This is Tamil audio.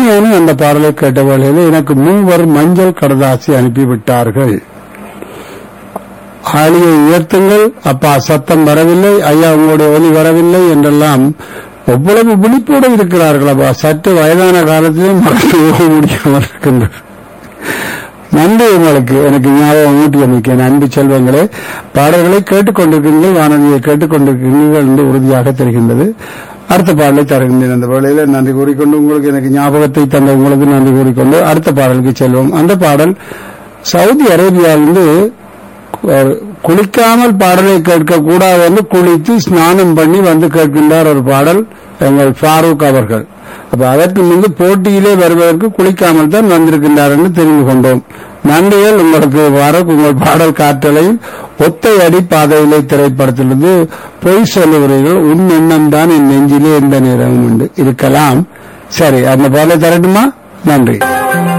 உண்மையான அந்த பாடலை கேட்ட வேளையில் எனக்கு மூவர் மஞ்சள் கடதாசி அனுப்பிவிட்டார்கள் ஆளியை உயர்த்துங்கள் அப்பா சத்தம் வரவில்லை ஐயா உங்களுடைய ஒலி வரவில்லை என்றெல்லாம் எவ்வளவு விழிப்போடு இருக்கிறார்கள் அப்பா சற்று வயதான காலத்திலே மறந்து போக முடியாமல் இருக்கின்றது நன்றி உங்களுக்கு எனக்கு ஞாபகம் ஊட்டி அமைக்க அன்பு செல்வங்களே பாடல்களை கேட்டுக்கொண்டிருக்கிறீர்கள் வானொலியை கேட்டுக்கொண்டிருக்கிறீர்கள் என்று உறுதியாக தெரிகின்றது அடுத்த பாடலை தருகின்றேன் அந்த வேளையில நன்றி கூறிக்கொண்டு உங்களுக்கு எனக்கு ஞாபகத்தை தந்த உங்களுக்கு நன்றி கூறிக்கொண்டு அடுத்த பாடலுக்கு செல்வோம் அந்த பாடல் சவுதி அரேபியாவிலிருந்து ஒரு குளிக்காமல் பாடலை கேட்க கூடாது என்று குளித்து ஸ்நானம் பண்ணி வந்து கேட்கின்றார் ஒரு பாடல் எங்கள் ஃபாரூக் அவர்கள் அப்ப அதற்கு முன்பு போட்டியிலே வருவதற்கு குளிக்காமல் தான் வந்திருக்கின்றார் என்று தெரிந்து கொண்டோம் நன்றிகள் உங்களுக்கு ஃபாரூக் உங்கள் பாடல் காற்றலையும் ஒத்தை அடி பாதையிலே திரைப்படத்திலிருந்து பொய் சொல்லுகிறீர்கள் உன் எண்ணம் தான் என் நெஞ்சிலே எந்த நேரமும் உண்டு இருக்கலாம் சரி அந்த பாடலை தரட்டுமா நன்றி